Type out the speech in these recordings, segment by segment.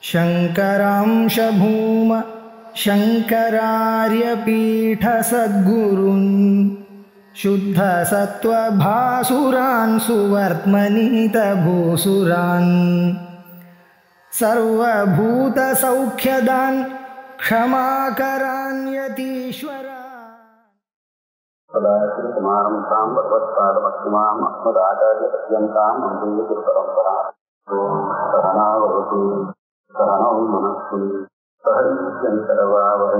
शङ्करांशभूम शङ्करार्यपीठसद्गुरुन् शुद्धसत्त्वभासुरान् सुवर्त्मनीतभूसुरान् सर्वभूतसौख्यदान् क्षमाकरान्यतीश्वरा सदाशिवसमारम्भां भगवत्पादमक्तिमाम् अस्मदाचार्यपर्यन्ताम् वन्दे गुरुपरम्पराम् ॐ सहनावतु सहनौ मनस्सु सह ईश्वरवावहै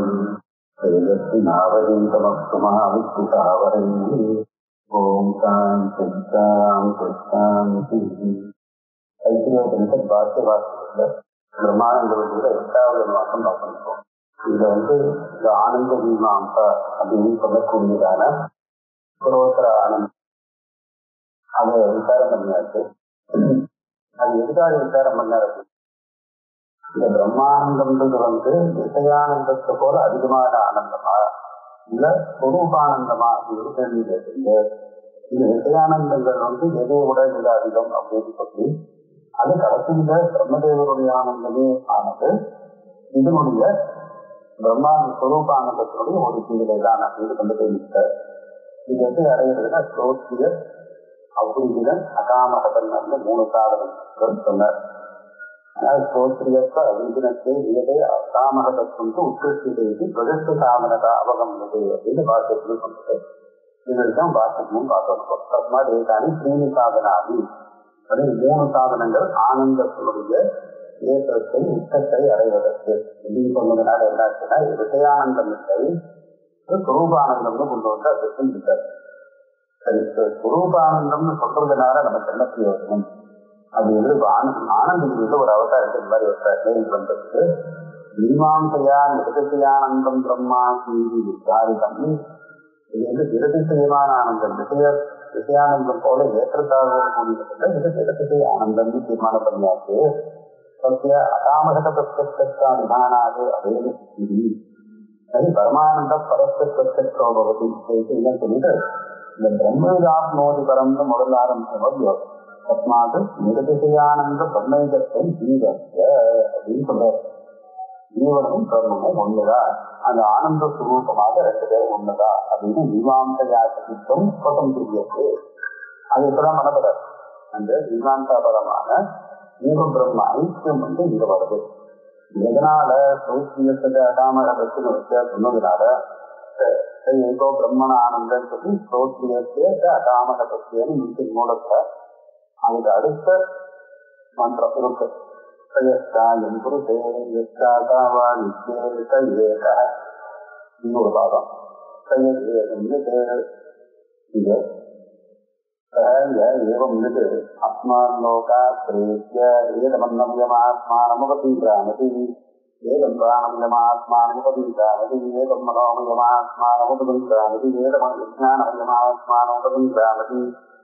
तेजस्विनावहीतमस्तु महाविद्युतावहै ॐ शान्तिं शान्ति शान्तिः ஐக்கியோபனிஷத் பாக்கிய வாக்கியத்துல பிரம்மானந்தவதியில எட்டாவது மாசம் பார்க்கணும் இதுல வந்து இந்த ஆனந்த மீமாம்சா அப்படின்னு சொல்லக்கூடியதான புரோத்தர ஆனந்தம் அதை விசாரம் பண்ணியாச்சு அது எதுக்காக விசாரம் பண்ணாரு இந்த பிரம்மானந்தம்ன்றது வந்து விஷயானந்தத்தை போல அதிகமான ஆனந்தமா இல்ல சொரூபானந்தமா அப்படின்னு கேள்வி கேட்டு இந்த விஷயானந்தங்கள் வந்து எதை விட மிக அதிகம் அப்படின்னு சொல்லி அது கடைசியில பிரம்மதேவருடைய ஆனந்தமே ஆனது இதனுடைய பிரம்மாண்ட ஸ்வரூபானந்தத்தினுடைய ஒரு கீழே தான் அப்படின்னு கொண்டு போயிருக்கார் இது எப்படி அடையிறதுன்னா ஸ்ரோத்திய அபுரிகிதன் அகாமகதன் வந்து மூணு சாதனங்கள் சொன்னார் அதாவது ஸ்ரோத்ரியத்த அபிகினத்தை நியதை அகாமகதற்கு உத்கிருஷ்டி பிரதிஷ்ட சாமனதா அவகமனது அப்படின்னு வாக்கியத்தில் சொன்னது இதுதான் வாக்கியமும் பார்க்கணும் தஸ்மாத் ஏகானி தீனி சாதனாதி அப்படின்னு மூணு சாதனங்கள் ஆனந்தத்தினுடைய ஏற்றத்தை உச்சத்தை அடைவதற்கு அப்படின்னு சொன்னதுனால என்ன ஆச்சுன்னா விஷயானந்தம் இல்லை சுரூபானந்தம்னு கொண்டு வந்து அதை செஞ்சுட்டார் சரி சுரூபானந்தம்னு சொல்றதுனால நமக்கு என்ன பிரயோஜனம் அப்படின்னு ஆனந்தகிரியில ஒரு அவதாரத்தின் மாதிரி ஒரு பண்றதுக்கு மீமாசையா நிகழ்ச்சியானந்தம் பிரம்மா சீதி விசாரிதம் இது வந்து விரதிசயமான ஆனந்தம் விஷய விஷயானந்தம் போல ஏற்றத்தாக கூடிய இது விரதிசய ஆனந்தம் தீர்மானம் பண்ணியாச்சு சத்திய அகாமகத பிரத்யக்ஷாதிகானாது அவேத சித்தி அது பரமானந்த பரஸ்ய பிரத்யக்ஷோ பவதி என்னன்னு சொல்லிட்டு இந்த பிரம்மேதாப்னோதி பரம்னு முதல்ல ஆரம்பிச்சோம் தஸ்மாது நிரதிசயானந்த பிரம்மேகத்தை ஜீவஸ்ய அப்படின்னு சொல்றாரு ஜீவனும் பிரம்மமும் ஒண்ணுதா அந்த ஆனந்த சுரூபமாக ரெண்டு பேரும் ஒண்ணுதா அப்படின்னு மீமாம்சையாசம் ஸ்வதம் புரியது அது இப்பதான் மனப்படாது அந்த மீமாம்சாபரமான ஜீவ பிரம்ம ஐக்கியம் வந்து இங்க வருது எதனால சௌத்தியத்தை அகாமகத்துக்கு வச்சு சொன்னதுனால ஏகோ பிரம்மண ஆனந்தம் சொல்லி சௌத்தியத்தை அகாமகத்தியன்னு இன்னைக்கு மூலத்துல அதுக்கு அடுத்த மந்திரம் இருக்கு பிரயஸ்தாயம் குருதே யஸ்தாவா நிச்சேத ஏக இன்னொரு பாதம் இது एवं यत् अस्माल्लोका प्रेत्य एतमन्नम्यमात्मानमुपतीक्रामति एतं प्राणम्यमात्मानमुपतीक्रामति एतं मनोमयमात्मानमुपतीक्रामति एतमज्ञानमयमात्मानमुपतीक्रामति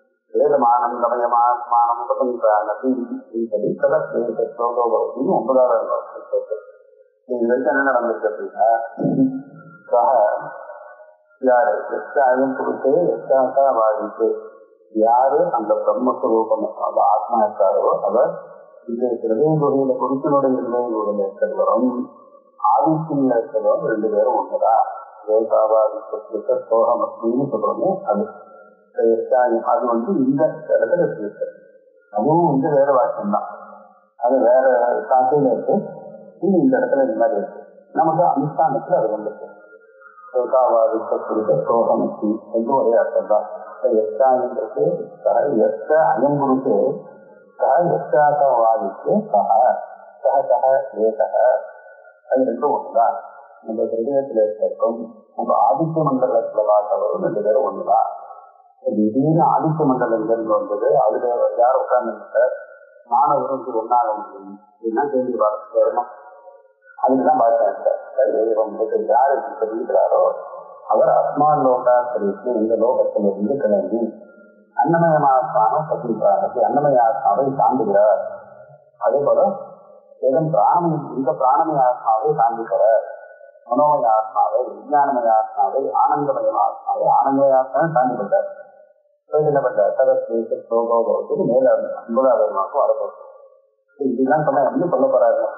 एतमानन्दमयमात्मानमुपतीक्रामति इति तदस्येतश्लोको भवति ஒன்பதாவது இது வரைக்கும் என்ன நடந்திருக்கு அப்படின்னா சக யாரு எஸ்டாயும் கொடுத்து எஸ்டாக்கா வாழ்ந்து யாரு அந்த பிரம்மஸ்வரூபம் அந்த ஆத்மா இருக்காரோ அவர் இந்த ஹிருதய குகையில குருத்தினுடைய ஹிருதய குகையில இருக்கிறவரும் ஆதித்யில இருக்கிறவரும் ரெண்டு பேரும் ஒண்ணுதான் தேசாவாதித்த சோகம் அப்படின்னு சொல்றோமே அது அது வந்து இந்த இடத்துல இருக்கு அதுவும் வந்து வேற வாக்கியம் தான் அது வேற காக்கையில இருக்கு இது இந்த இடத்துல இந்த மாதிரி இருக்கு நமக்கு அனுஷ்டானத்துல அது வந்துருக்கு ஏகாவாதித்த குறித்த சோகமத்தி என்று ஒரே அர்த்தம் தான் எஸ்டாங்கிறது எஸ்ட அயங்குருக்கு சக எஸ்டாசவாதிக்கு சக சக சக ஏசக அது ரெண்டும் ஒண்ணுதான் நம்ம ஹிருதயத்துல இருக்கும் நம்ம ஆதித்ய மண்டலத்துல பார்த்தவரும் ரெண்டு பேரும் ஒண்ணுதான் திடீர்னு ஆதித்ய மண்டலம் இருந்து வந்தது அதுல யார் உட்கார்ந்து மாணவரும் இது ஒன்னாக முடியும் இதுதான் கேள்வி பார்த்து வரணும் அதுக்குதான் பார்த்தேன் யாரு தெரிவிக்கிறாரோ அவர் அஸ்மான் லோகா தெரிவித்து இந்த லோகத்திலிருந்து கிளம்பி அன்னமயமாத்மானம் பத்திரிக்காரத்தை அன்னமய ஆத்மாவை தாண்டுகிறார் அதே போல ஏதன் பிராணமய இந்த பிராணமய ஆத்மாவை தாண்டுகிறார் மனோமய ஆத்மாவை விஞ்ஞானமய ஆத்மாவை ஆனந்தமய ஆத்மாவை ஆனந்தமய ஆத்மாவை தாண்டிவிட்டார் என்ன பண்றார் சதஸ்வீட்டு ஸ்லோகோபவத்துக்கு மேல ஐம்பதாவது மாசம் வரப்போகுது இதுதான் சொன்னா என்ன சொல்ல போறாருன்னு அர்த்தம்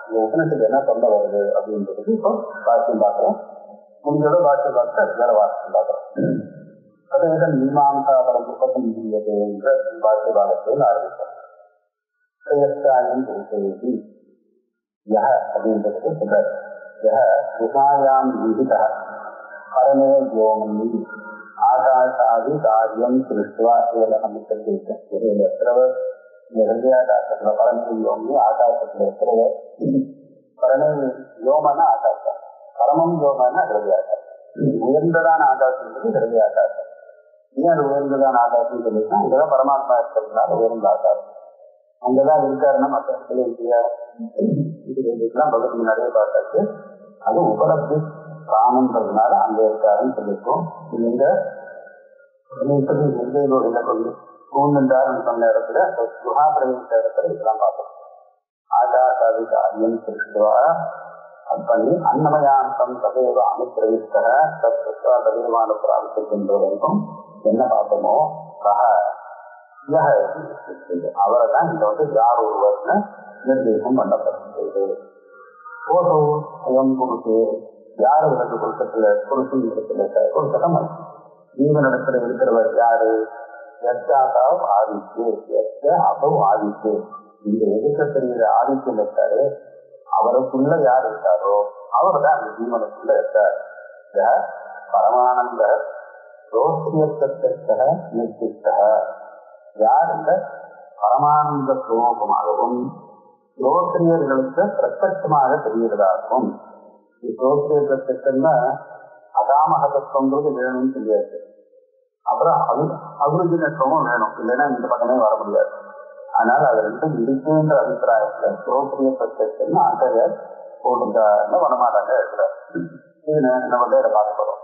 இந்த உபநிஷத்து என்ன சொல்ல வருது அப்படின்றது இப்போ வாக்கியம் பார்க்கிறோம் முடிஞ்சோட வாக்கியம் பார்த்து வேற வாக்கியம் பார்க்கிறோம் அதேதான் மீமாம்சா பலம் முப்பத்தி முடியது என்ற வாக்கிய பாகத்தில் ஆரம்பித்தோம் பிரயஸ்தாயம் புருஷேதி யஹ அப்படின்றதுக்கு சொல்றார் யஹ குஹாயாம் விஹித பரமே யோமி ஆகாசாதி காரியம் திருஷ்டுவா இதெல்லாம் நம்ம தெரிஞ்சுக்கிட்டோம் இதில் இருக்கிறவர் இந்த ஹிருதயாகாசத்துல பரமே யோமி ஆகாசத்துல இருக்கிறவர் பரமே யோமனா ஆகாசம் பரமம் யோமனா ஹிருதயாகாசம் உயர்ந்ததான ஆகாசம் ஹிருதயாகாசம் ஏன் அது உயர்ந்ததான ஆகாசம் சொல்லிச்சுன்னா இங்கதான் பரமாத்மா இருக்கிறதுனால உயர்ந்த ஆகாசம் அங்கதான் இருக்காருன்னா மற்ற இடத்துல இல்லையா இது ரெண்டுக்கெல்லாம் பகவத் முன்னாடியே பார்த்தாச்சு அது உபலப்தி காமன்றதுனால அங்க இருக்காருன்னு சொல்லியிருக்கோம் இந்த இப்படி நிர்தயோகில கொண்டு பூந்துண்டாருன்னு சொன்ன இடத்துல குஹா பிரவேச இடத்துல இதெல்லாம் பார்த்தோம் ஆகாசாதி காரியம் திருஷ்டுவா அது பண்ணி அன்னமயாந்தம் ததேவ அனுப்பிரவிஷ்ட தத் கிருஷ்ணா ததீரமான பிராப்திக்கின்ற வரைக்கும் என்ன பார்த்தோமோ சக அவரை தான் இங்க வந்து யார் ஒருவர்னு நிர்தேசம் பண்ணப்படுகிறது ஓஹோ அயம் குருசு யார் இவருக்கு குருசத்துல குருசு இடத்துல குருசகம் ஜீவனிடத்துல இருக்கிறவர் யாரு எச்சாதாவ் ஆதித்து எச்ச அபவ் ஆதித்து இந்த எதுக்க தெரிகிற ஆதித்யம் இருக்காரு அவருக்குள்ள யார் இருக்காரோ அவர் தான் அந்த ஜீவனுக்குள்ள இருக்கார் பரமானந்த ரோஸ்தியத்திற்க நிர்திஷ்ட யார் இந்த பரமானந்த சுரூபமாகவும் ரோத்திரியர்களுக்கு பிரத்யட்சமாக தெரிகிறதாகவும் ரோத்திரிய பிரத்யட்சம்னா அகாமகதத்துவங்கிறது வேணும்னு சொல்லியாச்சு அப்புறம் அபி அபிருஜினத்துவமும் வேணும் இல்லைன்னா இந்த பக்கமே வர முடியாது அதனால அது ரெண்டும் இருக்குன்ற அபிப்பிராயத்துல ரோத்திரிய பிரத்யட்சம்னு ஆசிரியர் போட்டுருக்காருன்னு வரமாட்டாங்க இருக்கிறார் இது நம்ம இதை பார்க்க போறோம்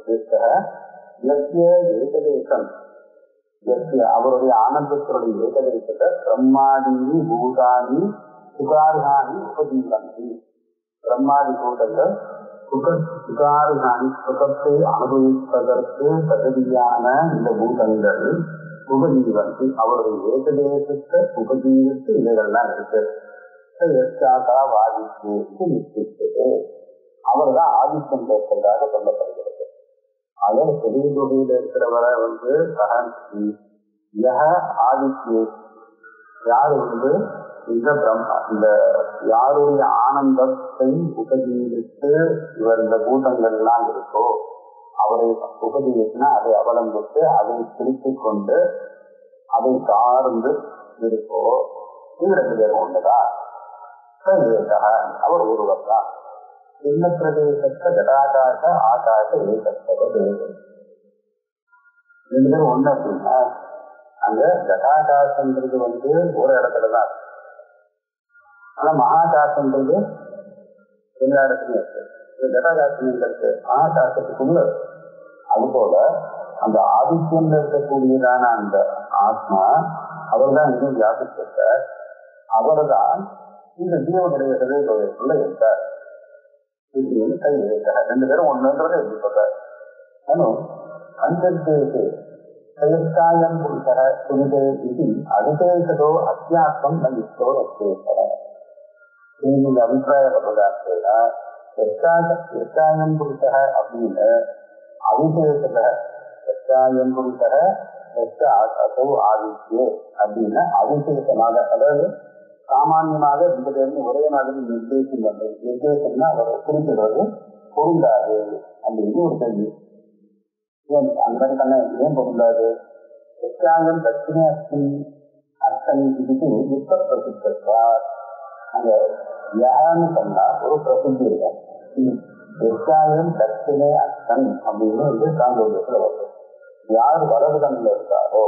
ஏகதேசம் அவருடைய ஆனந்தத்தினுடைய ஏகதேசத்தை பிரம்மாதீனி பூதானி சுகாரிகானி உபஜீவந்தி பிரம்மாதி பூதங்கள் சுக சுகாரிகானி சுகத்தை அனுபவிப்பதற்கு தகுதியான இந்த பூதங்கள் உபஜீவந்தி அவருடைய ஏகதேசத்தை உபஜீவித்து இவைகள்லாம் இருக்கு எச்சாக்கா வாதித்து இது நிச்சயித்தது அவர் தான் ஆதித்தம் பேசுறதாக சொல்லப்படுகிறது அதில் பெரிய தொகையில் இருக்கிறவரை வந்து யக ஆதித்ய யார் வந்து இந்த பிரம்மா இந்த யாருடைய ஆனந்தத்தை உபஜீவித்து இவர் இந்த கூட்டங்கள்லாம் இருக்கோ அவரை உபஜீவிச்சுனா அதை அவலம்பித்து அதை பிடித்துக் கொண்டு அதை சார்ந்து இருக்கோ இது ரெண்டு பேரும் ஒண்ணுதான் அவர் ஒருவர் தான் சின்ன பிரதேசத்த ஜடாகாச ஆகாச ஏகத்தவது ரெண்டு பேரும் ஒண்ணு அப்படின்னா அங்க ஜடாகாசன்றது வந்து ஒரு இடத்துலதான் இருக்கு ஆனா மகாகாசன்றது எல்லா இடத்துலயும் இருக்கு இந்த ஜடாகாசம் எங்க இருக்கு மகாகாசத்துக்குள்ள இருக்கு அது போல அந்த ஆதித்யம்ல இருக்கக்கூடியதான அந்த ஆத்மா அவர் தான் இங்கே வியாபிச்சிருக்கார் அவர் தான் இந்த ஜீவனுடைய ஹிரதயத்துள்ள இருக்கார் இப்படின்னு கை வைக்கிறார் ரெண்டு பேரும் ஒண்ணுன்றதை எப்படி சொல்றார் ஆனால் அந்தர்தேசே சயஸ்காயம் புருஷர புரிதே இது அதிசேஷதோ அத்தியாத்மம் நயித்தோ அத்தேசர நீங்க அபிப்பிராயப்படுறதா எஸ்காயம் புருஷர அப்படின்னு அவிசேஷத எஸ்காயம் புருஷர எஸ்க அசோ ஆதித்யே அப்படின்னு அவிசேஷமாக அதாவது சாமான்யமாக ரெண்டு பேரும் ஒரே மாதிரி நிர்தேசம் பண்றது நிர்தேசம்னா அவரை குறிப்பிடுவது பொருந்தாது அப்படின்னு ஒரு கேள்வி ஏன் அந்த மாதிரி பண்ண ஏன் பொருந்தாது எச்சாங்கம் தட்சிணே அஸ்தி அர்த்தம் இதுக்கு யுத்த பிரசித்தார் அங்க யகான்னு சொன்னா ஒரு பிரசித்தி இருக்கும் எச்சாயம் தட்சிணே அர்த்தம் அப்படின்னு வந்து சாங்கோக்கியத்துல வருது யார் வலது கண்ணில் இருக்காரோ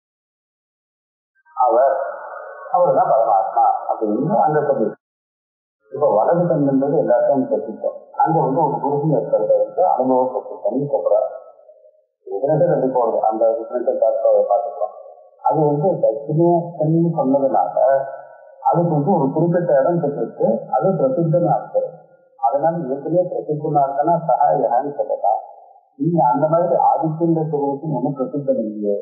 அவர் அவர் தான் பரமாத்மா அப்படின்னு அங்க சொல்லி இப்ப வலது கண்ணுன்றது எல்லாத்தையும் கற்பித்தோம் அங்க வந்து ஒரு குருசி இருக்கிறத வந்து அனுபவப்பட்டு சொல்றாரு இதனத்தை ரெண்டு போகுது அந்த விசனத்தை பார்த்து பார்த்துக்கலாம் அது வந்து தட்சிணேன்னு சொன்னதுனால அதுக்கு வந்து ஒரு குறிப்பிட்ட இடம் பெற்றிருக்கு அது பிரசித்தமா இருக்கு அதனால ஏற்கனவே பிரசித்தமா இருக்குன்னா சகாயகான்னு சொல்லலாம் நீங்க அந்த மாதிரி ஆதித்யன்ற சொல்லுவதுக்கு ஒன்றும் பிரசித்தம் இல்லையே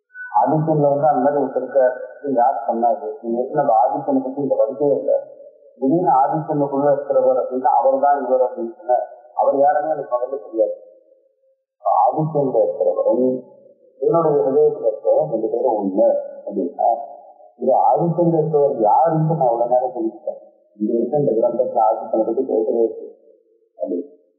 ஆதித்யன்ல வந்து அந்த மாதிரி ஒருத்தருக்கு யார் சொன்னாரு நீங்க ஏற்கனவே ஆதித்யனை பத்தி இதை படிக்கவே இல்லை திடீர்னு ஆதித்தனுக்குள்ள இருக்கிறவர் அப்படின்னா அவர் தான் இவர் அப்படின்னு சொன்ன அவர் யாருன்னு எனக்கு முதல்ல தெரியாது ஆதித்தன்ல இருக்கிறவரும் என்னுடைய ஹிரதயத்துல இருக்கிறவரும் ரெண்டு பேரும் உண்மை அப்படின்னா இது ஆதித்தன்ல இருக்கிறவர் யாருன்னு நான் உடனே தெரிஞ்சுட்டேன் இங்க இருக்க இந்த கிரந்தத்துல ஆதித்தனை பத்தி பேசவே இருக்கு அப்படி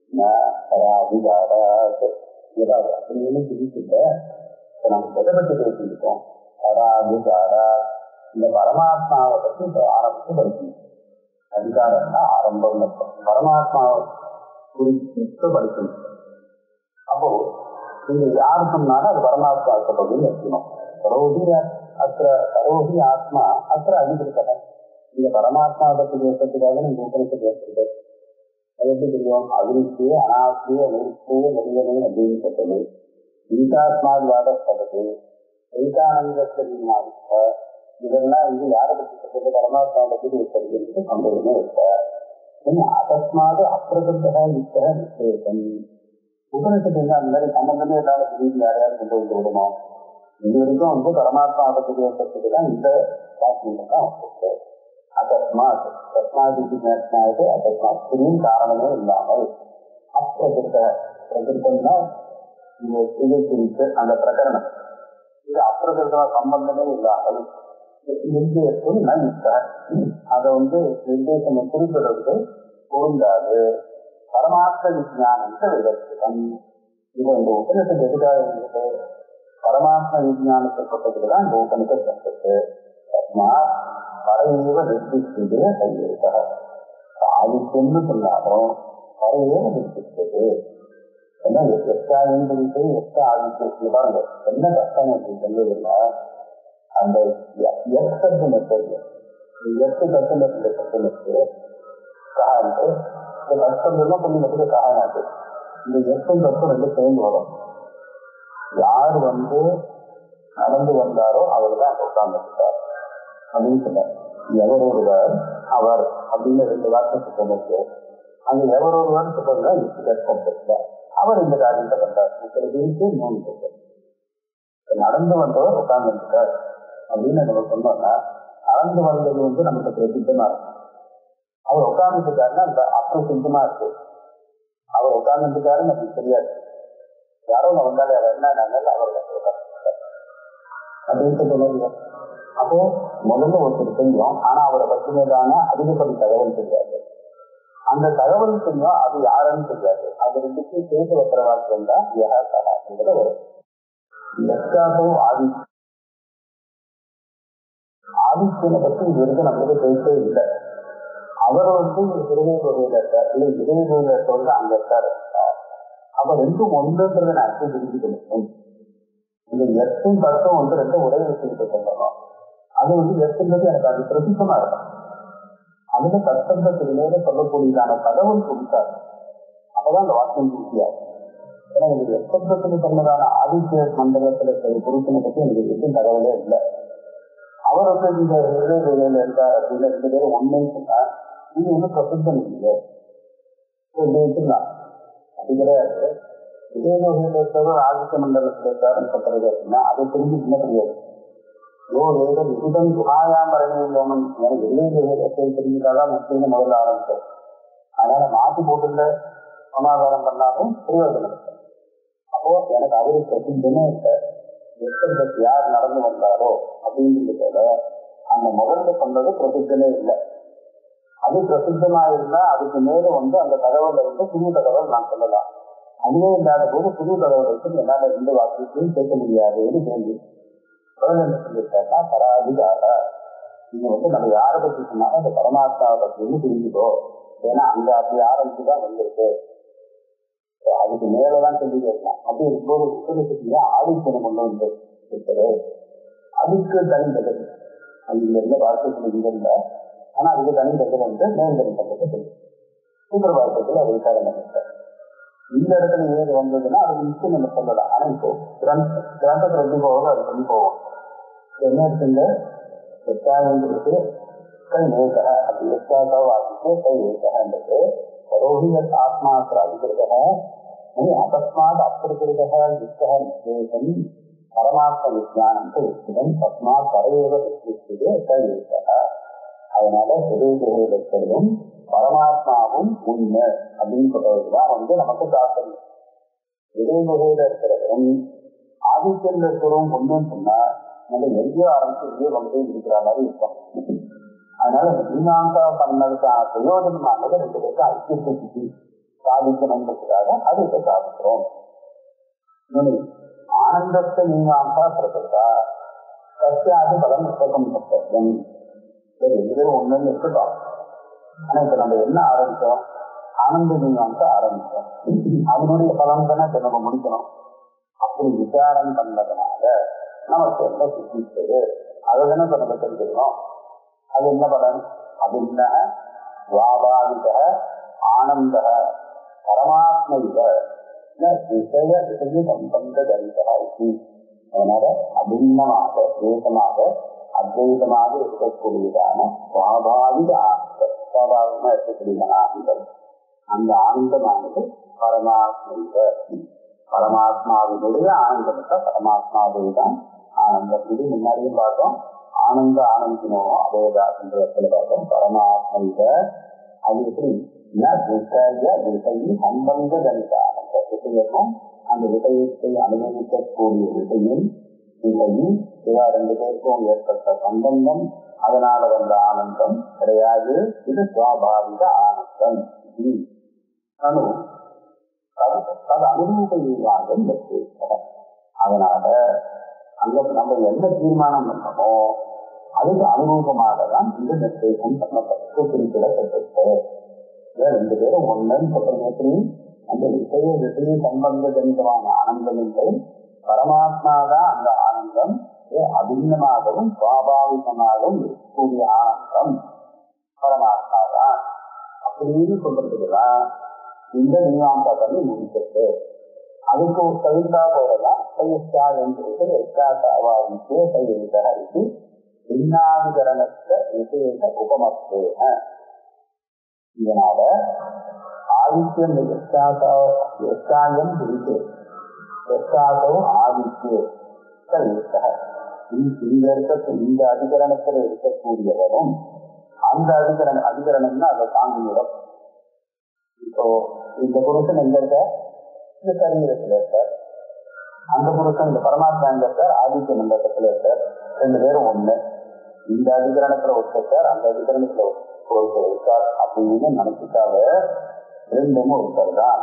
ஏதாவது அப்படின்னு தெரிஞ்சுட்டு இப்ப நம்ம எதை பத்தி பேசிக்கிட்டோம் அராதிகாரா இந்த பரமாத்மாவை பத்தி இப்ப ஆரம்பிச்சு படிக்கணும் அதிகாரம்னா ஆரம்பம் அர்த்தம். பரமாத்மாவை குறித்து இப்ப படிக்கணும் அப்போ நீங்க யாரு சொன்னாலும் அது பரமாத்மா சொல்றதுன்னு இருக்கணும் கரோதி அத்திர கரோதி ஆத்மா அத்திர அதிகிருத்தன இந்த பரமாத்மா பத்தி பேசுறதுக்காக நீங்க உபனிஷத்து பேசுறது அது எப்படி தெரியும் அகிரிக்கு அனாசி அகிரிக்கு நெறியனை அப்படின்னு சொல்றது ஈகாத்மாதிவாத சொல்றது ஈகானந்தத்தினால இதெல்லாம் வந்து யாரை பத்தி சொல்றது பரமாத்மா பத்தி பேசுறதுக்கு சந்தேகமே இருக்க அகஸ்மாது அப்பிரபுத்தக நித்தக நிச்சயம் உபனிஷத்து வந்து அந்த மாதிரி சம்பந்தமே இல்லாத திடீர்னு யாரையாவது கொண்டு வந்து விடுமோ இது வரைக்கும் வந்து பரமாத்மா பத்தி பேசுறதுக்கு தான் இந்த வாக்கியம் தான் வந்திருக்கு. அகஸ்மாத் தஸ்மாத் இது நேரத்தினாவது அகஸ்மாத் திடீர்னு காரணமே இல்லாமல் அப்பிரகிருத்த பிரகிருத்தம்னா இது இது குறித்து அந்த பிரகரணம் இது அப்பிரகிருத்தமா சம்பந்தமே இல்லாமல் நிர்தேசம் நித்த அதை வந்து நிர்தேசம் குறிப்பிடுறது பொருந்தாது பரமார்த்த விஜயானத்தை விதர்த்தம் இது இந்த உபநிஷத்து எதுக்காக இருந்தது பரமாத்ம விஜயானத்தை பட்டதுதான் இந்த உபநிஷத்து வந்தது தஸ்மாத் வரையேவ நிர்திஷ்டது கையிருக்க ஆதித்தம்னு சொன்னாலும் வரையேவ நிர்திஷ்டது ஏன்னா எத்தா எங்களுக்கு எத்தா ஆதித்தம் பாருங்க என்ன கஷ்டம் அப்படின்னு சொல்லுதுன்னா அந்த எத்தது மெத்தது எட்டு கட்டுனத்துல கட்டுனத்து காண்டு இந்த கஷ்டம் எல்லாம் கொஞ்சம் மெத்தது காரணாது இந்த எட்டும் கட்டும் ரெண்டு சேர்ந்து வரும் யார் வந்து நடந்து வந்தாரோ அவர் தான் உட்கார்ந்துருக்கார் அப்படின்னு சொன்னார் எவர் ஒருவர் அவர் அப்படின்னு ரெண்டு வார்த்தை சொன்னது அந்த எவர் ஒருவர் சொல்றதுதான் யுக்தி அவர் இந்த காரியத்தை பண்றார் முப்பது பேருக்கு மூணு பேர் நடந்து வந்தவர் உட்கார்ந்துருக்கார் அப்படின்னு நம்ம சொன்னோம்னா நடந்து வந்தது வந்து நமக்கு பிரசித்தமா இருக்கும் அவர் உட்கார்ந்துருக்காருன்னா அந்த அப்பிரசித்தமா இருக்கு அவர் உட்கார்ந்துருக்காருன்னு நமக்கு தெரியாது யாரோ வந்தாலே அவர் என்ன நாங்கள் அவர் உட்கார்ந்துருக்காரு அப்படின்னு சொல்லுவது அப்போ முதல்ல ஒருத்தர் தெரியும் ஆனா அவரை பற்றினதான அதிகப்படி தகவல் தெரியாது அந்த தகவல் தெரியும் அது யாருன்னு தெரியாது அது ரெண்டுக்கும் சேர்த்து வைக்கிற வாக்கியம் தான் யகாசாலாங்கிறது வரும் எஸ்காதோ ஆதி ஆதித்யனை பத்தி இது வரைக்கும் நம்மளுக்கு பேசவே இல்லை அவர் வந்து திருவை கோவில இருக்கார் இல்லை திருவை கோவில சொல்ற அங்க இருக்காரு அப்ப ரெண்டும் ஒன்றுன்றதை நான் அர்த்தம் தெரிஞ்சுக்கணும் இந்த எட்டும் பத்தும் வந்து ரெண்டும் உடைய வச்சுக்கிட்டு சொல்லணும் அது வந்து எட்டுன்றது எனக்கு அது பிரசித்தமா இருக்கும் அதுல கஷ்டத்திற்கு மேல சொல்லக்கூடியதான தகவல் கொடுத்தார் அப்பதான் அந்த வாக்கியம் பூர்த்தியா ஏன்னா எனக்கு எட்டத்துல சொன்னதான ஆதித்ய மண்டலத்துல இருக்கிற புருஷனை பத்தி எனக்கு எதுவும் தகவலே இல்லை அவர் வந்து இந்த ஹிருதய வேலையில இருக்கார் அப்படின்னு ரெண்டு பேரும் ஒண்ணுன்னு சொன்னா இது வந்து பிரசித்தம் இல்லை வச்சுக்கலாம் அது கிடையாது இதே வகையில் இருக்கிறவர் ஆதித்ய மண்டலத்தில் இருக்காருன்னு சொல்றது அப்படின்னா அதை தெரிஞ்சு என்ன தெரியாது யோ வேத விகிதம் குணாயாம் பரணியோமன் எனக்கு இதே வேதத்தை தெரிஞ்சுக்காதான் முக்கியம் முதல்ல ஆரம்பிச்சது அதனால மாற்றி போட்டுல சமாதானம் பண்ணாலும் பிரயோஜனம் இல்லை அப்போ எனக்கு அவரு பிரசித்தமே இல்லை எத்தனை யார் நடந்து வந்தாரோ அப்படிங்கிறத அந்த முதல்ல சொன்னது பிரசித்தமே இல்லை அது பிரசித்தமா இருந்தா அதுக்கு மேல வந்து அந்த தகவலை வந்து புது தகவல் நான் சொல்லலாம் அதுவே இல்லாத போது புது தகவல் வச்சு என்னால எந்த வாக்கியத்தையும் கேட்க முடியாதுன்னு தெரிஞ்சு பதில் என்ன சொல்லியிருக்காருன்னா பராதிகார நீங்க வந்து நம்ம யாரை பத்தி சொன்னாலும் அந்த பரமாத்மாவை பத்தி தெரிஞ்சுக்கோ ஏன்னா அங்க அப்படி ஆரம்பிச்சுதான் வந்திருக்கு அதுக்கு மேலதான் சொல்லி கேட்கலாம் அப்படி இருக்கும்போது உத்தரத்துக்கு ஆதித்தனை கொண்டு வந்து இருக்குது அதுக்கு தனி பதில் அதுல இருந்த வார்த்தைகள் இங்க இல்ல ஆனா அதுக்கு தனி பதில் வந்து மேல்தனி பக்கத்தை சொல்லு சூப்பர வார்த்தைகள் அது விசாரணை பண்ணிட்டார் இந்த இடத்துல ஏது வந்ததுன்னா அது நிச்சயம் நம்ம சொல்லலாம் ஆனா இப்போ கிரந்த கிரந்தத்துல எப்படி போவோம் அது சொல்லி போவோம் என்ன இருக்குங்க எட்டாவது கை ஏக அப்படி எட்டாவது வாக்கிட்டு கை ஏகன்றது ரோஹியத் ஆத்மாத்திர அதிகிருதக அகஸ்மாத் அப்பிரகிருதக யுக்தக நிச்சேதம் பரமாத்ம விஜயானம் உச்சிதம் தஸ்மாத் பரையேவ வித்தியதே கை ஏக அதனால ஹிருதய இருக்கிறதும் பரமாத்மாவும் உண்மை அப்படின்னு சொல்றதுதான் வந்து நமக்கு தாக்கணும் இடைமுறையில இருக்கிறவரும் ஆதித்யன்ல இருக்கிறவங்க ஒண்ணுன்னு சொன்னா நம்ம எங்கேயோ ஆரம்பிச்சு எங்கேயோ வந்து இருக்கிற மாதிரி இருக்கும் அதனால மீமாங்கா பண்ணதுக்கான பிரயோஜனமானது ரெண்டு பேருக்கு ஐக்கியத்தை சுற்றி சாதிக்கணுன்றதுக்காக அதை இப்ப சாதிக்கிறோம் இன்னொன்னு, ஆனந்தத்தை மீமாங்கா பிரதா சத்தியாது பலம் புத்தகம் சத்தியம் ரெண்டு பேரும் ஒண்ணுன்னு இருக்கட்டும் ஆனா இப்ப நம்ம என்ன ஆரம்பிச்சோம் ஆனந்த மீமாங்கா ஆரம்பிச்சோம் அதனுடைய பலம் தானே இப்ப நம்ம முடிக்கணும் அப்படி விசாரம் பண்ணதுனால நமக்கு என்ன சித்திச்சது அதை தானே இப்ப நம்ம தெரிஞ்சுக்கணும் அது என்ன பலன் அப்படின்ன சுவாபாவிக ஆனந்த பரமாத்மைவ ந விஷய விஷய சம்பந்த ஜனிதா இது அதனால அபிண்ணமாக ஏகமாக அத்வைதமாக இருக்கக்கூடியதான சுவாபாவிக ஆனந்தம் சுவாபாவிகமா இருக்கக்கூடிய ஆனந்தம் அந்த ஆனந்தமானது பரமாத்மைவ பரமாத்மாவினுடைய ஆனந்தத்தை பரமாத்மாவே தான் ஆனந்தம் இது முன்னாடியும் பார்த்தோம் ஆனந்த ஆனந்தினோ அதேதாசன்ற இடத்துல பார்த்தோம் பரமாத்மைவ அது எப்படி ந விஷய விஷயி சம்பந்த ஜனித ஆனந்த விஷயமும் அந்த விஷயத்தை அனுபவிக்கக்கூடிய விஷயம் விஷயி இவா ரெண்டு பேருக்கும் ஏற்பட்ட சம்பந்தம் அதனால வந்த ஆனந்தம் கிடையாது இது சுவாபாவிக ஆனந்தம் இது அனு அது அது அனுபவிக்கையாக அதனால அங்க நம்ம என்ன தீர்மானம் பண்ணமோ அதுக்கு அனுபவமாக தான் இந்த நிர்தேசம் பண்ணப்பட்டு குறிப்பிடப்பட்டது இதை ரெண்டு பேரும் ஒன்றுன்னு சொல்றது எப்படி அந்த விஷய விஷய சம்பந்த ஜனிதமான ஆனந்தம் இல்லை பரமாத்மா தான் அந்த ஆனந்தம் இது அபிண்ணமாகவும் சுவாபாவிகமாகவும் இருக்கக்கூடிய ஆனந்தம் பரமாத்மா தான் அப்படின்னு சொல்றதுக்குதான் இந்த மீமாசா பண்ணி முடிக்கிறது அதுக்கு ஒரு கவிதா போடலாம் கையஸ்தா என்று எக்காசாவாதிக்கு கையெழுத்தா இருக்கு பின்னாதிகரணத்த விசேஷ உபமத்தேன இதனால ஆதித்யம் எஸ்காயம் பிரித்து எஸ்காசோ ஆதித்ய கையெழுத்தா இந்த இருக்க இந்த அதிகரணத்தில் இருக்கக்கூடியவரும் அந்த அதிகரணம் அதிகரணம்னா அதை தாங்குகிறோம் இப்போ இந்த புருஷன் எங்க இருக்க இந்த சரீரத்துல இருக்கார் அந்த புருஷன் இந்த பரமாத்மா எங்க இருக்கார் ஆதித்ய மண்டலத்துல இருக்கார் ரெண்டு பேரும் ஒண்ணு இந்த அதிகரணத்துல ஒருத்தர் அந்த அதிகரணத்துல ஒருத்தர் இருக்கார் அப்படின்னு நினைச்சுக்காத ரெண்டும் ஒருத்தர் தான்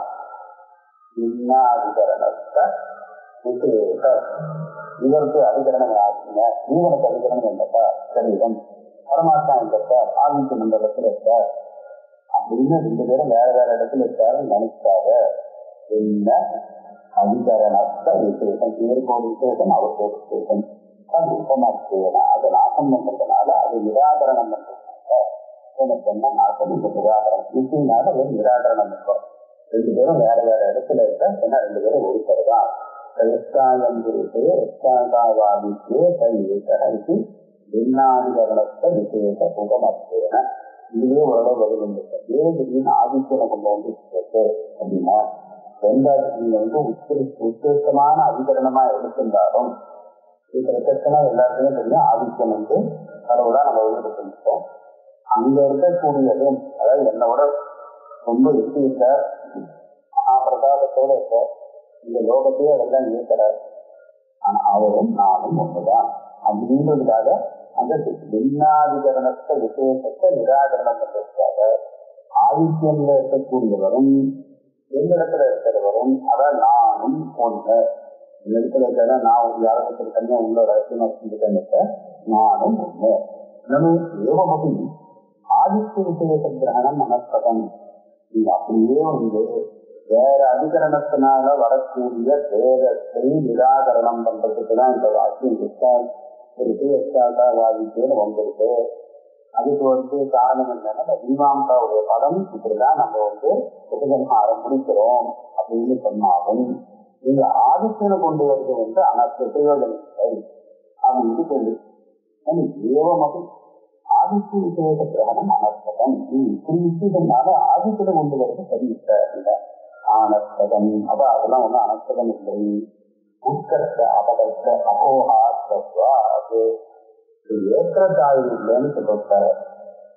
அதிகரணத்தை இவருக்கு அதிகரணம் ஆச்சுங்க ஜீவனுக்கு அதிகரணம் என்னப்பா சரீரம் பரமாத்மா எங்க இருக்கார் ஆதித்ய மண்டலத்துல இருக்கார் அப்படின்னு ரெண்டு பேரும் வேற வேற இடத்துல இருக்காருன்னு நினைச்சாக என்ன அதிகரணத்த விசேஷம் இவருக்கு ஒரு விசேஷம் அவருக்கு ஒரு விசேஷம் அது உபமாச்சேனா அதை நாசம் பண்றதுனால அது நிராகரணம் பண்றதுனால எனக்கு என்ன நாசம் இந்த நிராகரணம் இப்படினால ஒரு நிராகரணம் இருக்கும் ரெண்டு பேரும் வேற வேற இடத்துல இருக்க ஏன்னா ரெண்டு பேரும் ஒருத்தர் தான் எஸ்காயம் குறித்து எஸ்காவாதிக்கு கைவிட்டு பின்னாதிகரணத்த விசேஷ உபமத்தேன இதுவே ஓரளவு பதில் வந்துருக்கு ஏன் திடீர்னு ஆதித்யனை கொண்டு வந்து இருக்கு அப்படின்னா ரெண்டாயிரத்தி நீங்க வந்து உத்திரு உத்திருத்தமான அதிகரணமா எடுத்திருந்தாலும் இது பிரச்சனை எல்லாருக்குமே தெரியும் ஆதித்யன் வந்து கடவுளா நம்ம எடுத்துருக்கோம் அங்க இருக்கக்கூடியது அதாவது என்னோட ரொம்ப எட்டி இருக்க மகாபிரதாபத்தோட இருக்க இந்த லோகத்தையே அதெல்லாம் இருக்கிறார் ஆனா அவரும் நானும் ஒண்ணுதான் அப்படின்றதுக்காக அந்த பின்னாதிகரணத்தை விசேஷத்தை நிராகரணம் பண்றதுக்காக ஆதித்யம்ல இருக்கக்கூடியவரும் எந்த இடத்துல இருக்கிறவரும் அதான் நானும் ஒண்ணு இந்த இடத்துல இருக்கிறதா நான் ஒரு யாரத்துக்கு தனியா உள்ள ரகசியமா செஞ்சுட்டேன் நானும் ஒண்ணு நனு ஏவமபி ஆதித்ய விசேஷ கிரகணம் மனப்பதம் இது அப்படியே வந்து வேற அதிகரணத்தினால வரக்கூடிய வேதத்தை நிராகரணம் பண்றதுக்கு தான் இந்த வாக்கியம் இருக்காது இருக்கு எஸ்காவாதிக்கேன்னு வந்திருக்கு அதுக்கு வந்து காரணம் என்னன்னா மீமாம்சாவுடைய படம் இப்படிதான் நம்ம வந்து உபசம்ஹாரம் முடிக்கிறோம் அப்படின்னு சொன்னாலும் நீங்க ஆதித்யனை கொண்டு வருது வந்து அனைத்து பிரயோஜனம் இல்லை அப்படின்னு சொல்லி ஏவமதி ஆதித்ய விசேஷ கிரகணம் அனர்த்தகம் இப்படி விஷயத்தினால ஆதித்யனை கொண்டு வருது சரியில்லை ஆனர்த்தகம் அப்ப அதெல்லாம் ஒன்றும் அனர்த்தகம் இல்லை உட்கர்த்த அபகர்த்த அபோஹாத்வா அது ஏற்றத்தாழ்வு இல்லைன்னு சொல்லிருக்காரு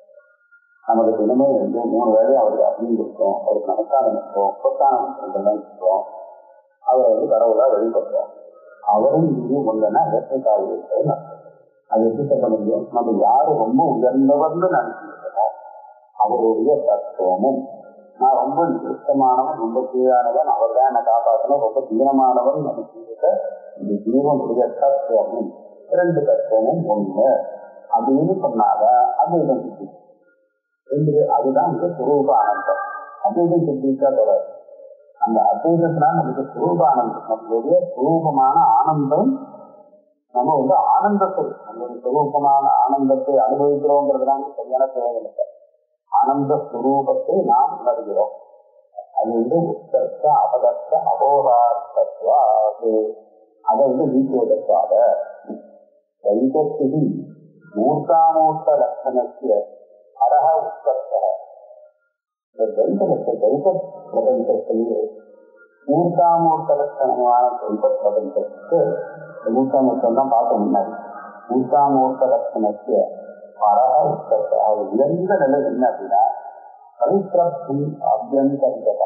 நமக்கு தினமே ரெண்டு மூணு வேலையும் அவருக்கு அக்னி இருக்கும் அவருக்கு நமஸ்காரம் இருக்கும் புத்தானம் இருக்கும் அவரை வந்து கடவுளா வழிபடுறோம் அவரும் இங்கேயும் ஒன்றுனா வேட்டைக்காரர்கள் அது எப்படி சொல்ல முடியும் நம்ம யாரு ரொம்ப உயர்ந்தவர்னு நினைச்சிருக்கோமோ அவருடைய தத்துவமும் நான் ரொம்ப நிறுத்தமானவன் ரொம்ப கீழானவன் அவர் தான் என்னை காப்பாற்றணும் ரொம்ப தீனமானவன் நினைச்சிருக்க இந்த ஜீவனுடைய தத்துவமும் ரெண்டு தத்துவமும் ஒண்ணு அப்படின்னு சொன்னாதான் அது சித்தி ரெண்டு அதுதான் வந்து சுரூப ஆனந்தம் அது சித்திக்கா தொடர் அந்த அத்வைதத்தினால் நமக்கு சுரூப ஆனந்தம் நம்மளுடைய சுரூபமான ஆனந்தம் நம்ம வந்து ஆனந்தத்தை நம்மளுடைய சுரூபமான ஆனந்தத்தை அனுபவிக்கிறோங்கிறதுலாம் சரியான தேவையில்லை ஆனந்த சுரூபத்தை நாம் உணர்கிறோம் அது வந்து உத்தர்த்த அபதர்த்த அபோதார்த்தத்வா அது அதை வந்து நீக்குவதற்காக வைதஸ்தி மூர்த்தாமூர்த்த லட்சணத்திய அரக உத்தர்த்த இந்த தைத்தலத்தை தைத்த பிரபஞ்சத்திலேயே மூர்த்தாமூர்த்த லட்சணமான தைத்த பிரபஞ்சத்துக்கு மூர்த்தாமூர்த்தம் தான் பார்க்க முன்னாடி மூர்த்தாமூர்த்த லட்சணத்திய அரக உத்தர்த்த அது உயர்ந்த நிலை என்ன அப்படின்னா பவித்ரப்தி அபியந்தர்கத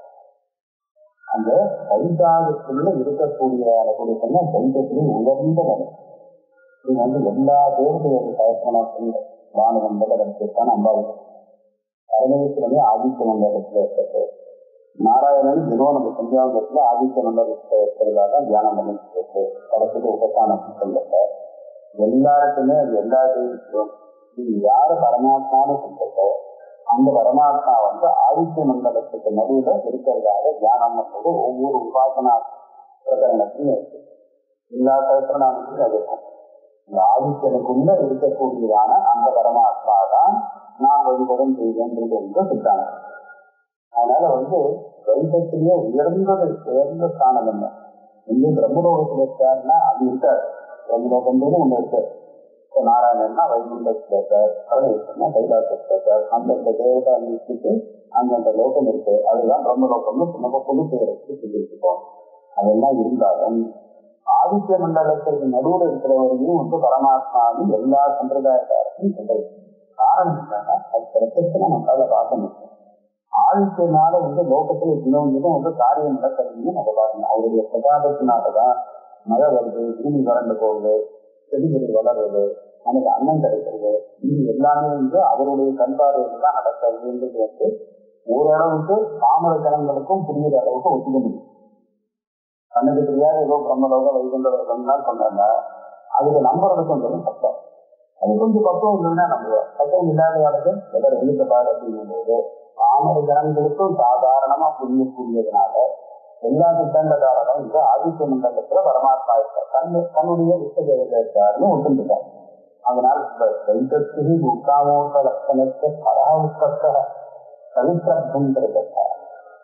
அந்த தைதாகத்துள்ள இருக்கக்கூடிய கூடிய சொன்ன தைத்தத்திலே உயர்ந்த நிலை இது வந்து எல்லா தேவதையோட கயத்தனா சொல்லி வானவந்தல வச்சிருக்கான அம்பாவுக்கு பரமேஸ்வரனே ஆதித்ய மண்டலத்துல இருக்கிறது நாராயணன் தினோனந்த சந்தியாங்கத்துல ஆதித்ய மண்டலத்துல இருக்கிறதாக தியானம் பண்ணிட்டு இருக்கு படத்துக்கு உபசானம் சொல்லுங்க எல்லாருக்குமே அது எல்லா தெய்வம் இது யாரு பரமாத்மான்னு சொல்றதோ அந்த பரமாத்மா வந்து ஆதித்ய மண்டலத்துக்கு நடுவுல இருக்கிறதாக தியானம் பண்றது ஒவ்வொரு உபாசனா பிரகரணத்திலும் இருக்கு எல்லா கல்பனாமத்திலும் அது இருக்கும் இந்த ஆதித்யனுக்குள்ள இருக்கக்கூடியதான அந்த பரமாத்மா தான் நான் வழிபடும் செய்கின்றது என்று சித்தாந்தம் அதனால வந்து வைத்தத்திலேயே உயர்ந்தது உயர்ந்த ஸ்தானம் என்ன இங்கே பிரம்மலோகத்தில் இருக்காருன்னா அது இருக்காது பிரம்மலோகம்ன்றது ஒண்ணு இருக்கு இப்போ நாராயணன்னா வைகுண்டத்தில் இருக்கார் பரமேஸ்வரனா கைலாசத்தில் இருக்கார் அந்தந்த தேவதா நிறுத்திட்டு அந்தந்த லோகம் இருக்கு அதுதான் பிரம்மலோகம்னு நம்ம பொது பெயருக்கு சொல்லியிருக்கோம் அதெல்லாம் இருந்தாலும் ஆதித்ய மண்டலத்திற்கு நடுவில் இருக்கிறவரையும் வந்து பரமாத்மாவும் எல்லா சம்பிரதாயக்காரத்தையும் சொல்றது காரணம் என்னன்னா அது பிரச்சனை நம்மளால பார்க்க முடியும் ஆதித்யனால வந்து லோகத்துல தினமும் வந்து காரியம் நடக்கிறதுன்னு நம்ம பார்க்கணும் அவருடைய பிரகாதத்தினாலதான் மழை வருது பூமி வறண்டு போகுது செடிகள் வளருது நமக்கு அன்னம் கிடைக்கிறது இது எல்லாமே வந்து அவருடைய கண்பார்வையில் தான் நடக்கிறதுன்றது வந்து ஓரளவுக்கு பாமர ஜனங்களுக்கும் புரியுற அளவுக்கு ஒத்துக்க முடியும் கண்ணுக்கு தெரியாத ஏதோ பிரம்மலோக வைகுண்டவர்கள் தான் சொன்னாங்க அதுக்கு நம்புறது கொஞ்சம் கஷ்டம் அது கொஞ்சம் பக்குவம் இல்லைன்னா நம்புவோம் பக்குவம் இல்லாதவர்களுக்கு எதாவது எழுத்த பாரு அப்படிங்கும் போது பாமர ஜனங்களுக்கும் சாதாரணமா புரியக்கூடியதுனால எல்லா திட்டங்களாலும் இது ஆதித்ய மண்டலத்துல பரமாத்மா இருக்கார் கண்ணு தன்னுடைய இஷ்டதேவதை இருக்காருன்னு ஒத்துக்கிட்டார் அதனால் தைத்தத்திரி உட்காமோட்ட லட்சணத்தை பரா உட்பட்ட பவித்திரத்தும் கிடைத்தார்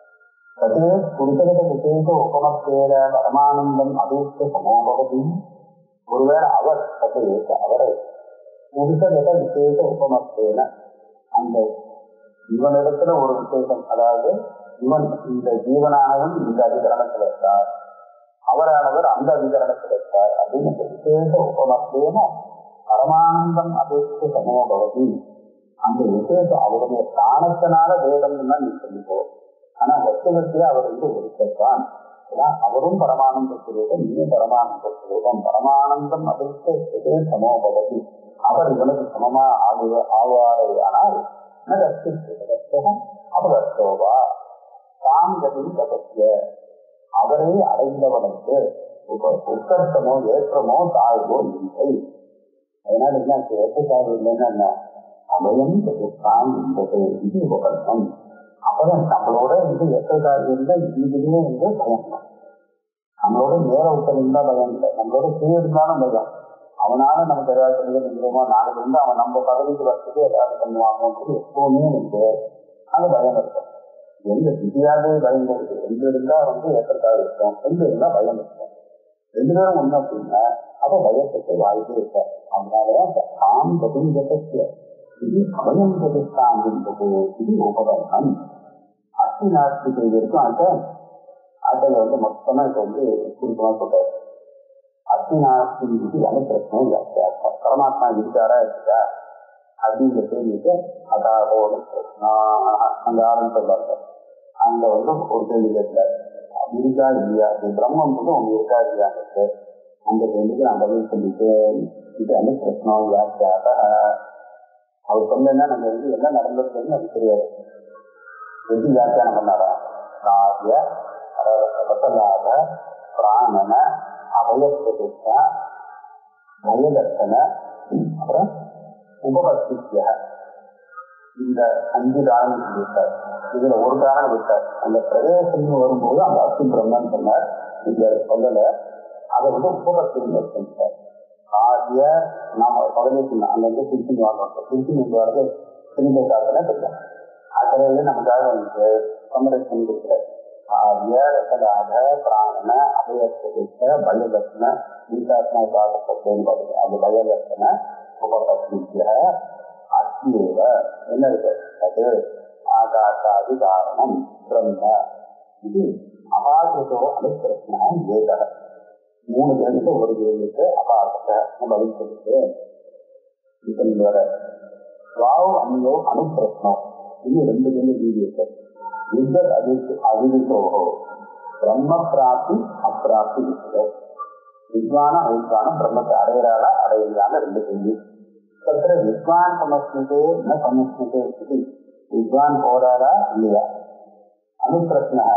தது புருஷகத விசேஷ உபமத்தேன பரமானந்தம் அபேட்ச சமோபவதி ஒருவேளை அவர் அது அவரை புருஷகத விசேஷ உபமத்தேன அந்த இவனிடத்துல ஒரு விசேஷம் அதாவது இவன் இந்த ஜீவனானவன் இந்த அதிகரணத்தில் இருக்கார் அவரானவர் அந்த அதிகரணத்தில் இருக்கார் அப்படின்னு விசேஷ உபமத்தேன பரமானந்தம் அபேட்ச சமோபவதி அந்த விசேஷம் அவருடைய ஸ்தானத்தினால வேதம்னு தான் நீ சொல்லிப்போ ஆனா வச்சகத்திலே அவர் வந்து ஒருத்தான் அவரும் பரமானந்த சுரூபம் நீயும் பரமானந்த சுரூபம் பரமானந்தம் அபேட்ச சமோபவதி அவர் இவனுக்கு சமமா ஆகுவ ஆவாரையானால் அபகத்தோவா தாம் கதி கதத்திய அவரை அடைந்தவனுக்கு உத்தர்த்தமோ ஏற்றமோ தாழ்வோ இல்லை அதனால என்ன ஏற்ற தாழ்வு இல்லைன்னா என்ன அபயம் தாம் என்பது இது உபகல்பம் அப்பதான் நம்மளோட வந்து ஏற்ற தாழ்வு இல்லை இதுலயே வந்து பயம் நம்மளோட நேர உத்தரம் இருந்தா பயம் இல்லை நம்மளோட கீழே இருந்தாலும் பயம் அவனால நமக்கு ஏதாவது சொல்லுங்க நினைக்கிறோமோ நாளைக்கு வந்து அவன் நம்ம பதவிக்கு வர்றதுக்கு ஏதாவது பண்ணுவாங்க எப்பவுமே வந்து அந்த பயம் இருக்கும் எந்த திதியாவே பயம் இருக்கு ரெண்டு இருந்தா வந்து ஏற்றத்தாக இருக்கும் ரெண்டு இருந்தா பயம் இருக்கும் ரெண்டு பேரும் ஒண்ணு அப்படின்னா அப்ப பயத்துக்கு வாய்ப்பே இருக்க அதனாலதான் தாம் கதிங்கத்திய இது அபயம் கதிஸ்தாம் என்பது இது உபகரணம் அத்தி நாஸ்திகை இருக்கும் அத அதில் வந்து மொத்தமா இப்ப வந்து குறிப்பமா சொல்றாரு அத்தி நாஸ்தி இது எனக்கு பிரச்சனை இல்லை பரமாத்மா இருக்காரா இருக்கா அப்படிங்கிற கேள்விக்கு அதாவோட அந்த ஆரம்பிச்சாங்க அங்க வந்து ஒரு கேள்வி கேட்கிறார் அது இருக்கா இல்லையா இது பிரம்மம் வந்து ஒண்ணு இருக்கா இல்லையான்னு அந்த கேள்விக்கு நான் பதில் சொல்லிட்டு இது வந்து பிரச்சனம் வியாக்கியாக அவர் சொன்னா நம்ம வந்து என்ன நடந்ததுன்னு எனக்கு தெரியாது எப்படி வியாக்கியானம் பண்ணாரா காவிய ரசலாத பிராணன அபயப்பிரதிஷ்டா பயதர்சன அப்புறம் உபபத்திய இந்த அஞ்சு காரணம் சொல்லியிருக்கார் இதுல ஒரு காரணம் விட்டார் அந்த பிரதேசம் வரும்போது அந்த அஸ்தி பிரம்மன் சொன்னார் இங்க சொல்லல அதை வந்து உபபத்தின்னு சொல்லிட்டார் ஆகிய நாம பதினெட்டு அங்க வந்து திருச்சி வாங்கணும் திருச்சி இங்க வரது திரும்ப காத்துல தெரியும் அதுல வந்து நமக்காக வந்து சமரசம் கொடுக்குறாரு ஆகிய ரசலாக பிராணன அபயப்பிரதிஷ்ட பயதர்சன கீதாத்மா காலப்பட்டேன்னு பாருங்க அது பயதர்சன உபபத்திய அத்தியேவ என்ன இருக்கு அது ஆகாசாதி காரணம் பிரம்ம இது அபாகிருதோ அனுப்பிரச்சனா ஏக மூணு பேருக்கு ஒரு கேள்விக்கு அபாகிருத பதில் சொல்லுது இப்ப நீங்க வர வாவ் அந்நியோ அனுப்பிரச்சனம் இது ரெண்டு கேள்வி கேள்வி இருக்கு வித்வத் அதிர்ச்சி அதிர்ச்சோகோ பிரம்ம பிராப்தி அப்பிராப்தி இருக்கு வித்வான அவித்வானம் பிரம்மத்தை அடையிறாளா அடையிறான்னு ரெண்டு கேள்வி तत्र विद्वान् समस्यते न समस्यते इति विद्वान् போறாரா இல்லையா அனுப்பிரश्नः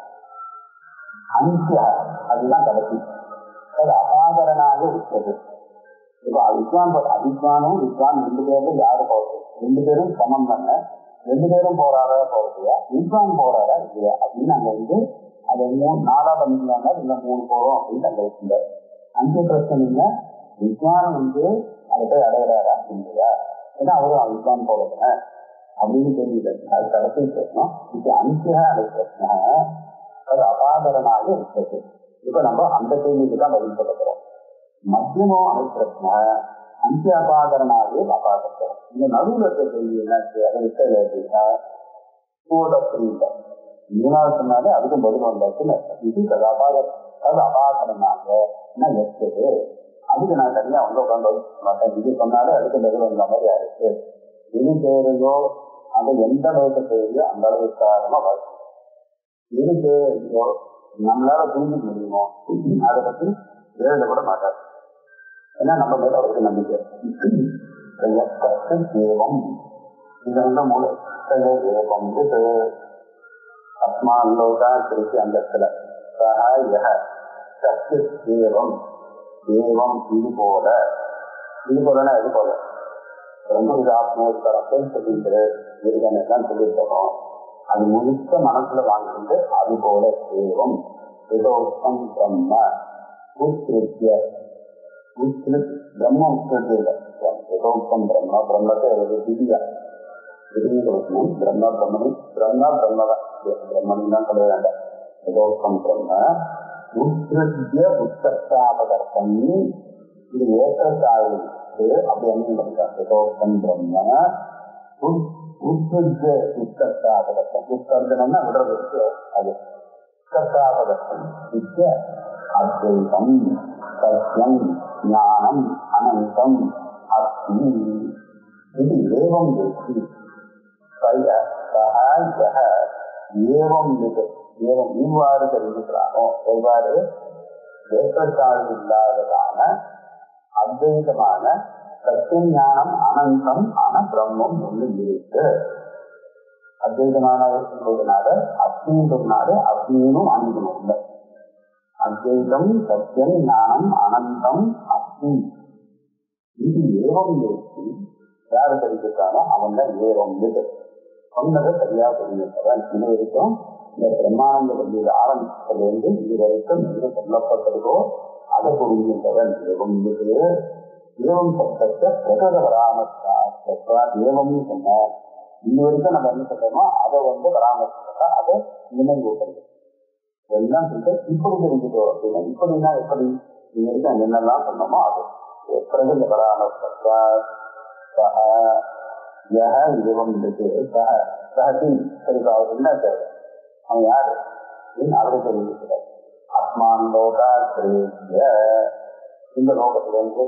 அந்தியா அதுதான் கடைசி அது அபாகரனாக இருக்கிறது இப்போ வித்வான் அவித்வானும் வித்வான் ரெண்டு பேரும் யாரு போறது ரெண்டு பேரும் சமம் பண்ண ரெண்டு பேரும் போறாரா போறதையா வித்வான் போறாரா இல்லையா அப்படின்னு அங்க வந்து அதை மூணு நாலா பண்ணிக்கலாங்க இல்ல மூணு போறோம் அப்படின்னு அங்க வச்சிருந்தார் அஞ்சு பிரச்சனை இல்லை வித்வான் வந்து அதை போய் அடையிறாரா இல்லையா ஏன்னா அவரும் வித்வான் போறதுன அப்படின்னு கேள்விட்டு அது கடைசி பிரச்சனம் இது அந்தியா அது பிரச்சனை அது அபாதரனாக இருக்கிறது இப்ப நம்ம அந்த கேள்விக்கு தான் பதில் சொல்ல போறோம் மத்தியமோ அது பிரச்சனை அந்திய அபாதரனாகவே அபாதரம் இந்த நடுவில் இருக்க கேள்வி என்னாச்சு அதை விட்டது அப்படின்னா சூடப்பிரீத மூணாவது சொன்னாலே அதுக்கு பதில் வந்தாச்சுன்னு இது அது அபாதம் அது அபாதரனாக என்ன இருக்குது அதுக்கு நான் தனியா வந்து உட்காந்து மாட்டேன் இது சொன்னாலே அதுக்கு பதில் வந்த மாதிரி ஆயிடுச்சு எது தேவையோ அதை எந்த அளவுக்கு தேவையோ அந்த அளவுக்கு காரணமா வாழ்க்கை எது தேவையோ நம்மளால புரிஞ்சுக்க முடியுமோ அதை பத்தி எழுத கூட மாட்டார் ஏன்னா நம்ம மேல அவருக்கு நம்பிக்கை தேவம் இது வந்து மூல தேவம் இது அஸ்மாலோகா திருச்சி அந்த இடத்துல சகாய சத்து தேவம் தேவம் இது போல இது போலனா இது போல ரொம்ப இது ஆத்மோத்தரத்தை சொல்லிட்டு இருக்கணும் எல்லாம் சொல்லியிருக்கோம் அது முழுக்க மனசுல வாங்கிட்டு அது போல தேவம் ஏதோத்தம் பிரம்ம உத்ருத்திய உத்ருத் பிரம்ம உத்ருத்து ஏதோத்தம் பிரம்ம பிரம்மத்தை ஒரு திதியா திதியை கொடுக்கணும் பிரம்ம பிரம்மணி பிரம்ம பிரம்மதான் பிரம்மன் தான் சொல்ல வேண்டாம் ஏதோத்தம் பிரம்ம உத்ருத்திய உத்தஸ்தாபதர்த்தம் இது ஏற்றத்தாழ்வு அப்படி என்ன ஏதோத்தம் பிரம்ம உத்ருத்த உத்தஸ்தாபதர்த்தம் உத்தர்ஜனம்னா விடுறது அது உத்தஸ்தாபதர்த்தம் வித்ய அத்வைதம் சத்தியம் ஞானம் அனந்தம் அஸ்மி இது ஏவம் வெற்றி ஏவம் இது ஏவம் இவ்வாறு தெரிஞ்சுக்கிறானோ எவ்வாறு ஏற்றத்தாழ்வு இல்லாததான அத்வைதமான சத்தியம் ஞானம் அனந்தம் ஆன பிரம்மம் ஒன்று இருக்கு அத்வைதமான என்பதனால அக்னின்றதுனால அக்னியும் அன்பும் இல்லை அத்வைதம் சத்தியம் ஞானம் அனந்தம் அஸ்மி இது ஏவம் இருக்கு யாரு தெரிஞ்சுக்கானோ அவன் தான் ஏவம் இது சொன்னதை சரியா புரிஞ்சுக்கிறவன் இது வரைக்கும் இந்த பிரம்மானந்த பள்ளியில் ஆரம்பித்ததிலிருந்து இது வரைக்கும் எது சொல்லப்பட்டதோ அதை புரிஞ்சுக்கிறவன் ஏவம் இது ஏவம் சப்தத்தை பிரகத பராமர்த்தா ஏவம்னு சொன்ன இன்ன வரைக்கும் நம்ம என்ன சொல்றோமோ அதை வந்து பராமரிச்சா அதை நினைவு ஊட்டுறது எல்லாம் சொல்லிட்டு இப்படி தெரிஞ்சுக்கோ அப்படின்னா இப்படின்னா எப்படி இது வரைக்கும் என்னெல்லாம் சொன்னோமோ அது பிரகத பராமர்த்தா சக யக ஏவம் இருக்கு சக சகதி சரி அவர் என்ன தேவை அவன் யாரு அப்படின்னு அவரை தெரிஞ்சுக்கிறார் ஆத்மான் லோகா கிரேசிய இந்த லோகத்திலிருந்து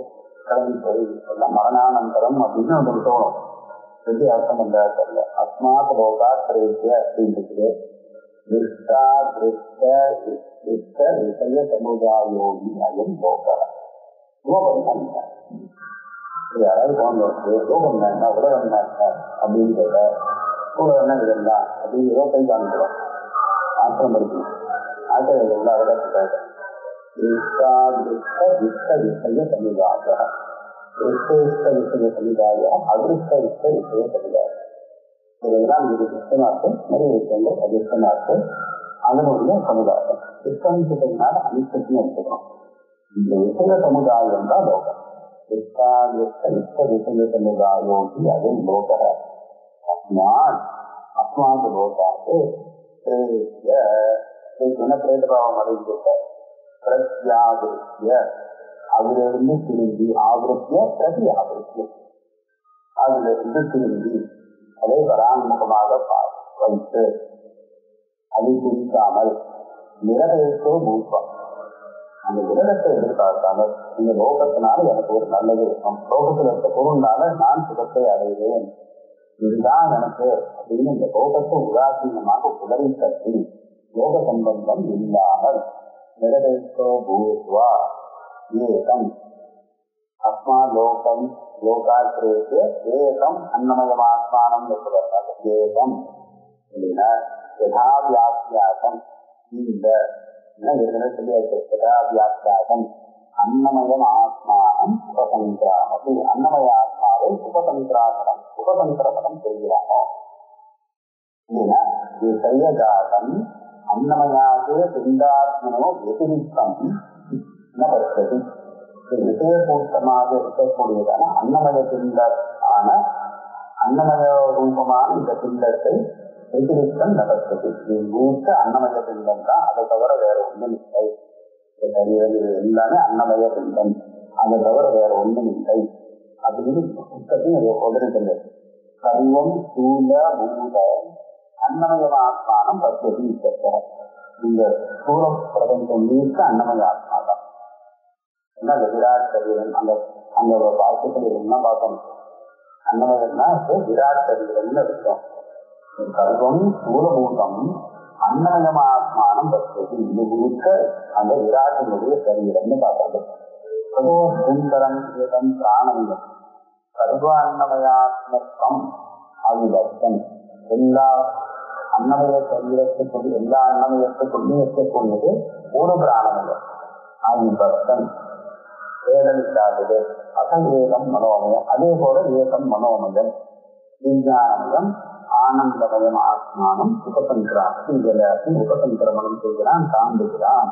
கிளம்பி போய் எல்லாம் மரணானந்தரம் அப்படின்னு நமக்கு தோணும் எப்படி அர்த்தம் பண்றாரு தெரியல அஸ்மாத் லோகா திரேசிய அப்படின்றது திருஷ்டா திருஷ்ட திருஷ்ட விஷய சமுதாயோகி அயம் லோகா லோகம் தான் இது யாராவது தோணுது லோகம் தான் உலகம் தான் அப்படின்னு கேட்ட உலகம் இதெல்லாம் அப்படின்னு இருபத்தைந்து ஆண்டுகள் ஆத்திரம் இருக்கு ஆத்திரம் எல்லா விடக்கூடாது दृष्टादृष्ट वित्त विषय समुदाय दृष्टेष्ट विषय समुदाय अदृष्ट वित्त विषय समुदाय இதெல்லாம் இது சிஸ்டமாக்கு நிறைய விஷயங்கள் அதிர்ஷ்டமாக்கு அதனுடைய சமுதாயம் சிஸ்டம்னால அனிஷ்டத்தையும் எடுத்துக்கணும் இந்த விஷய சமுதாயம் தான் லோகம் சிஷ்டாதிஷ்ட வித்த விஷய சமுதாயோகி அது லோக அஸ்மான் அஸ்மாத் லோகாத்து பிரேதபாவம் அடைந்துட்ட பிரத்யாகிருத்திய அதிலிருந்து திரும்பி ஆகிருத்திய பிரதி ஆகிருத்திய அதுல இருந்து திரும்பி அதை பராமுகமாக வைத்து அதை குறிக்காமல் நிறவேற்றோ மூப்பம் அந்த விரதத்தை எதிர்பார்க்காமல் இந்த லோகத்தினால எனக்கு ஒரு நல்லது இருக்கும் லோகத்தில் இருக்க பொருள்னால நான் சுகத்தை அடைவேன் இதுதான் எனக்கு அப்படின்னு இந்த லோகத்தை உதாசீனமாக உடலை கட்டி யோக சம்பந்தம் இல்லாமல் நிரதேசோ பூத்வா ஏகம் அஸ்மா லோகம் லோகாசிரேக்கு ஏகம் அன்னமயமாத்மானம் சொல்றாங்க ஏகம் அப்படின்னா யதா வியாக்கியாசம் இந்த ஏற்கனவே சொல்லியாச்சு யதா வியாக்கியாசம் அன்னமயம் ஆத்மானம் உபசங்கிராமது அன்னமய ஆத்மாவை உபசங்கிராமடம் உபசங்கிரமணம் செய்கிறானோ அப்படின்னா இது சையஜாதம் அன்னமயாதே பிண்டாத்மனோ வெதிரிக்கம் ந பச்சதி விஷயபூர்த்தமாக இருக்கக்கூடியதான அன்னமய பிண்டர் ஆன அன்னமய ரூபமான இந்த பிண்டத்தை வெதிரிக்கம் நபத்தது இது முழுக்க அன்னமய பிண்டம் தான் அதை தவிர வேற ஒன்றும் இல்லை இந்த சரீரம் இது எல்லாமே அன்னமய பிண்டம் அதை தவிர வேற ஒன்றும் இல்லை அப்படின்னு புத்தகத்தையும் உடனே சொல்லுது சர்வம் சூல பூத அன்னமயமாத்மானம் பத்ததி இந்த சூர பிரபஞ்சம் முழுக்க அன்னமய ஆத்மா தான் என்ன அந்த விராட் சரீரம் அந்த அந்த வாக்கியத்தில் என்ன பார்க்கணும் அன்னமயம்னா விராட் சரீரம்னு இருக்கும் சர்வம் சூலபூதம் அன்னமயமாத்மானம் பத்ததி இது முழுக்க அந்த விராட்டினுடைய சரீரம்னு பார்க்கறது சதோ சுந்தரம் ஏதம் பிராணமியம் சர்வ அன்னமயாத்மத்தம் ஆயுதம் எல்லா அன்னமய சரீரத்துக்குள் எல்லா அன்னமயத்துக்குள்ளே இருக்கக்கூடியது ஒரு பிராணமயம் ஆயுதம் வேதம் இல்லாதது அசங்கேதம் மனோமயம் அதே போல ஏகம் மனோமயம் விஞ்ஞானமயம் ஆனந்தமயம் ஆத்மானம் உபசங்கிரான் இதெல்லாத்தையும் உபசங்கிரமணம் செய்கிறான் தாண்டுகிறான்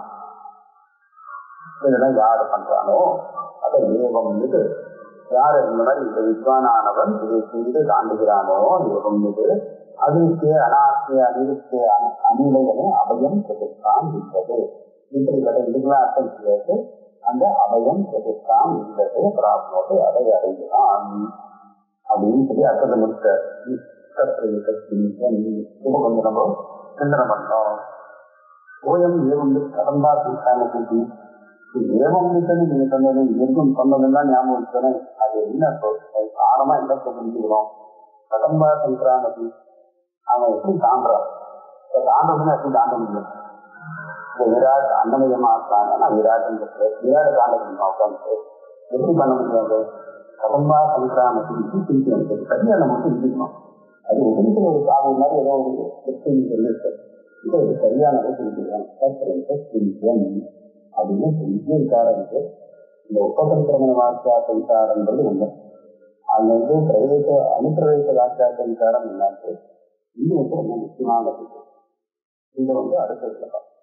இதெல்லாம் யாரு பண்றானோ அதை ஏவம் இது யார் இந்த மாதிரி இந்த வித்வானானவன் இதை செய்து தாண்டுகிறானோ ஏவம் இது அதிர்ஷ்டிய அனாசிய அனிருஷ்டிய அநிலையமே அபயம் பிரதிஷ்டாம் இருந்தது இப்படிப்பட்ட இதுக்கெல்லாம் அர்த்தம் செய்யாது அந்த அபயம் பிரதிஷ்டாம் இருந்தது பிராப்னோடு அதை அடைகிறான் அப்படின்னு சொல்லி அர்த்தத்தை முடிச்ச கொஞ்சம் நம்ம சிந்தனை பண்ணோம் ஓயம் ஏவம் கடம்பா தீர்த்தான கூட்டி ஏவம் நீங்க சொன்னது இருக்கும் சொன்னதெல்லாம் ஞாபகம் வச்சுக்கணும் அது என்ன காரணமா என்ன புரிஞ்சுக்கிறோம் கடம்பா சங்கராமதி அவன் எப்படி தாண்டுறான் தாண்டதுன்னு எப்படி தாண்ட முடியும் இந்த விராட் அன்னமயமா இருக்காங்கன்னா விராட் விராட் தாண்ட முடியும் உட்காந்து எப்படி பண்ண முடியாது கடம்பா சங்கராமதி இது திருப்பி எனக்கு சரியா நம்ம வந்து இருக்கணும் அது உதவிக்கிற ஒரு காவல் மாதிரி ஏதோ ஒரு வெற்றி சொல்லிட்டு இதை ஒரு சரியானதை புரிஞ்சுக்கிறேன் அப்படின்னு சொல்லியிருக்காரன்ட்டு இந்த உபசங்கிரமண வாக்கியா சஞ்சாரன்றது ஒண்ணு அது வந்து பிரவேச அனுப்பிரவேச வாக்கியா சஞ்சாரம் இல்லாமல் இன்னும் வந்து ரொம்ப முக்கியமானது இதை வந்து அடுத்த